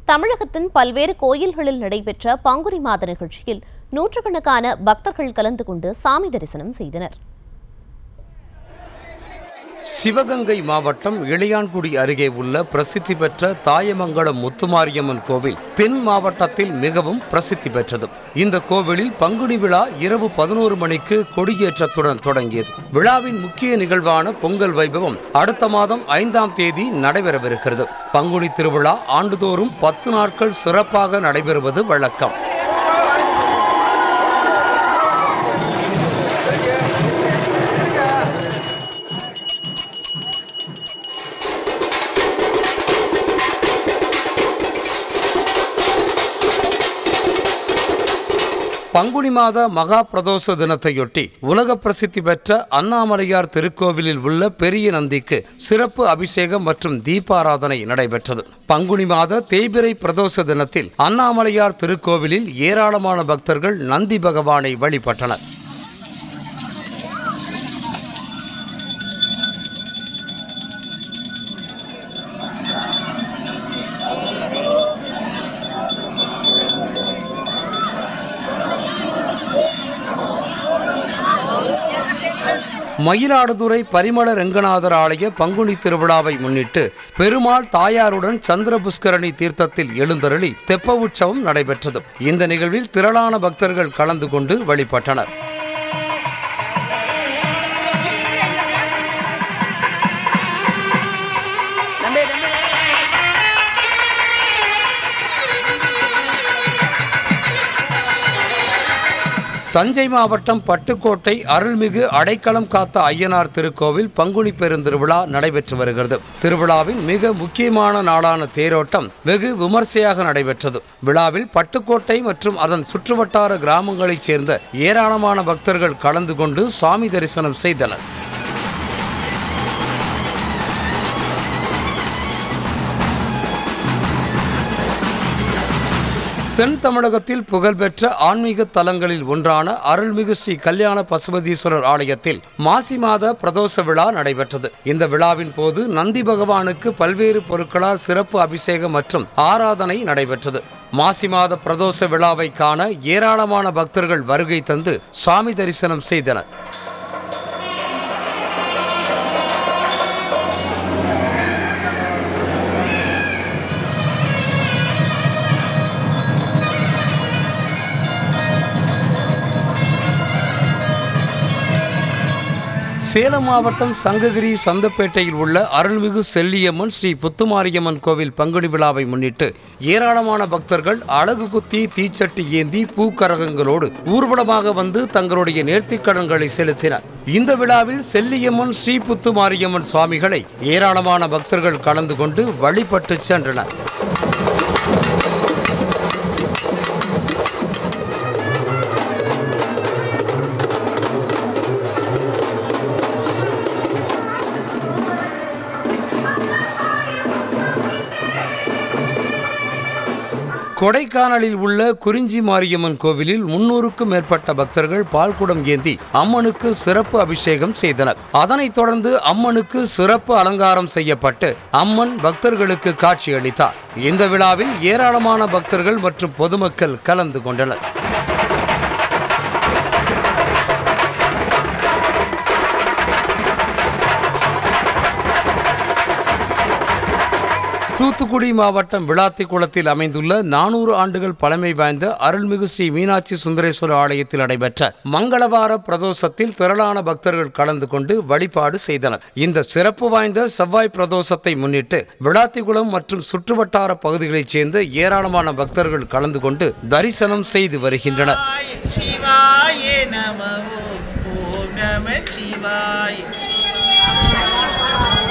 தமிழகத்தின் பல்வேறு கோயில்களில் நடைபெற்ற பங்குனி மாத நிகழ்ச்சியில் நூற்றுக்கணக்கான பக்தர்கள் கலந்து கொண்டு சாமி தரிசனம் செய்தனர் சிவகங்கை மாவட்டம் இளையான்குடி அருகே உள்ள பிரசித்தி பெற்ற தாயமங்கலம் முத்துமாரியம்மன் கோவில் தென் மாவட்டத்தில் மிகவும் பிரசித்தி பெற்றது இந்த கோவிலில் பங்குனி விழா இரவு பதினோரு மணிக்கு கொடியேற்றத்துடன் தொடங்கியது விழாவின் முக்கிய நிகழ்வான பொங்கல் வைபவம் அடுத்த மாதம் ஐந்தாம் தேதி நடைபெறவிருக்கிறது பங்குனி திருவிழா ஆண்டுதோறும் பத்து நாட்கள் சிறப்பாக நடைபெறுவது வழக்கம் பங்குனி மாத மகா பிரதோஷ தினத்தையொட்டி உலக பிரசித்தி பெற்ற அண்ணாமலையார் திருக்கோவிலில் உள்ள பெரிய நந்திக்கு சிறப்பு அபிஷேகம் மற்றும் தீபாராதனை நடைபெற்றது பங்குனி மாத தேய்பிரை பிரதோஷ தினத்தில் அண்ணாமலையார் திருக்கோவிலில் ஏராளமான பக்தர்கள் நந்தி பகவானை வழிபட்டனர் மயிலாடுதுறை பரிமள ரங்கநாதர் ஆலய பங்குனி திருவிழாவை முன்னிட்டு பெருமாள் தாயாருடன் சந்திர புஷ்கரணி தீர்த்தத்தில் எழுந்தருளி தெப்ப உற்சவம் நடைபெற்றது இந்த நிகழ்வில் திரளான பக்தர்கள் கலந்து கொண்டு வழிபட்டனர் தஞ்சை மாவட்டம் பட்டுக்கோட்டை அருள்மிகு அடைக்கலம் காத்த ஐயனார் திருக்கோவில் பங்குனி பெருந்திருவிழா நடைபெற்று வருகிறது திருவிழாவின் மிக முக்கியமான நாளான தேரோட்டம் வெகு விமர்சையாக நடைபெற்றது விழாவில் பட்டுக்கோட்டை மற்றும் அதன் சுற்றுவட்டார கிராமங்களைச் சேர்ந்த ஏராளமான பக்தர்கள் கலந்து கொண்டு சுவாமி தரிசனம் செய்தனர் தென் தமிழகத்தில் புகழ்பெற்ற ஆன்மீக தலங்களில் ஒன்றான அருள்மிகு ஸ்ரீ கல்யாண பசுபதீஸ்வரர் ஆலயத்தில் மாசி மாத பிரதோஷ விழா நடைபெற்றது இந்த விழாவின் போது நந்தி பகவானுக்கு பல்வேறு பொருட்களால் சிறப்பு அபிஷேகம் மற்றும் ஆராதனை நடைபெற்றது மாசி மாத பிரதோஷ விழாவை காண ஏராளமான பக்தர்கள் வருகை தந்து சுவாமி தரிசனம் செய்தனர் சேலம் மாவட்டம் சங்ககிரி சந்தப்பேட்டையில் உள்ள அருள்மிகு செல்லியம்மன் ஸ்ரீ புத்துமாரியம்மன் கோவில் பங்குனி விழாவை முன்னிட்டு ஏராளமான பக்தர்கள் அழகு குத்தி தீச்சட்டி ஏந்தி பூக்கரகங்களோடு ஊர்வலமாக வந்து தங்களுடைய நேர்த்திக்கடன்களை செலுத்தினர் இந்த விழாவில் செல்லியம்மன் ஸ்ரீ புத்துமாரியம்மன் சுவாமிகளை ஏராளமான பக்தர்கள் கலந்து கொண்டு வழிபட்டு சென்றனர் கொடைக்கானலில் உள்ள குறிஞ்சி மாரியம்மன் கோவிலில் முன்னூறுக்கும் மேற்பட்ட பக்தர்கள் பால்குடம் ஏந்தி அம்மனுக்கு சிறப்பு அபிஷேகம் செய்தனர் அதனைத் தொடர்ந்து அம்மனுக்கு சிறப்பு அலங்காரம் செய்யப்பட்டு அம்மன் பக்தர்களுக்கு காட்சியளித்தார் இந்த விழாவில் ஏராளமான பக்தர்கள் மற்றும் பொதுமக்கள் கலந்து கொண்டனர் தூத்துக்குடி மாவட்டம் விளாத்திக்குளத்தில் அமைந்துள்ள நானூறு ஆண்டுகள் பழமை வாய்ந்த அருள்மிகு ஸ்ரீ மீனாட்சி சுந்தரேஸ்வரர் ஆலயத்தில் நடைபெற்ற மங்களவார பிரதோஷத்தில் திரளான பக்தர்கள் கலந்து கொண்டு வழிபாடு செய்தனர் இந்த சிறப்பு வாய்ந்த செவ்வாய் பிரதோஷத்தை முன்னிட்டு விளாத்திக்குளம் மற்றும் சுற்றுவட்டார பகுதிகளைச் சேர்ந்த ஏராளமான பக்தர்கள் கலந்து கொண்டு தரிசனம் செய்து வருகின்றனர் சிவாய நம ஓம் நம சிவாய